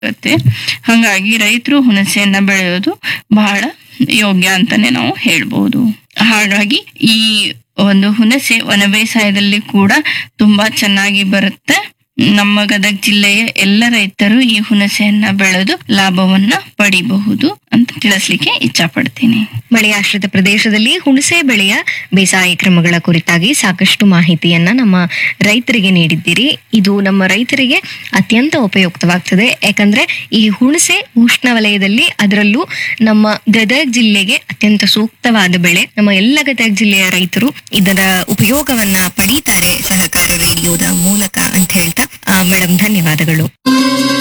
ಇರುತ್ತೆ ಹಾಗಾಗಿ ರೈತರು ಹುಣಸೆಯನ್ನ ಬೆಳೆಯೋದು ಬಹಳ ಯೋಗ್ಯ ಅಂತಾನೆ ನಾವು ಹೇಳ್ಬೋದು ಹಾಗಾಗಿ ಈ ಒಂದು ಹುಣಸೆ ಒಣ ಬೇಸಾಯದಲ್ಲಿ ಕೂಡ ತುಂಬಾ ಚೆನ್ನಾಗಿ ಬರುತ್ತೆ ನಮ್ಮ ಗದಗ ಜಿಲ್ಲೆಯ ಎಲ್ಲ ರೈತರು ಈ ಹುಣಸೆಯನ್ನ ಬೆಳೆದು ಲಾಭವನ್ನ ಪಡಿಬಹುದು ಅಂತ ತಿಳಿಸ್ಲಿಕ್ಕೆ ಇಚ್ಛಪಡ್ತೀನಿ ಮಳೆಯಾಶ್ರಿತ ಪ್ರದೇಶದಲ್ಲಿ ಹುಣಸೆ ಬೆಳೆಯ ಬೇಸಾಯ ಕ್ರಮಗಳ ಕುರಿತಾಗಿ ಸಾಕಷ್ಟು ಮಾಹಿತಿಯನ್ನ ನಮ್ಮ ರೈತರಿಗೆ ನೀಡಿದ್ದೀರಿ ಇದು ನಮ್ಮ ರೈತರಿಗೆ ಅತ್ಯಂತ ಉಪಯುಕ್ತವಾಗ್ತದೆ ಯಾಕಂದ್ರೆ ಈ ಹುಣಸೆ ಉಷ್ಣವಲಯದಲ್ಲಿ ಅದರಲ್ಲೂ ನಮ್ಮ ಗದಗ ಜಿಲ್ಲೆಗೆ ಅತ್ಯಂತ ಸೂಕ್ತವಾದ ಬೆಳೆ ನಮ್ಮ ಎಲ್ಲ ಗದಗ ಜಿಲ್ಲೆಯ ರೈತರು ಇದರ ಉಪಯೋಗವನ್ನ ಪಡೀತಾರೆ ಸಹಕಾರ ರೇಡಿಯೋದ ಮೂಲಕ ಅಂತ ಹೇಳ್ತಾ ಮೇಡಮ್ ಧನ್ಯವಾದಗಳು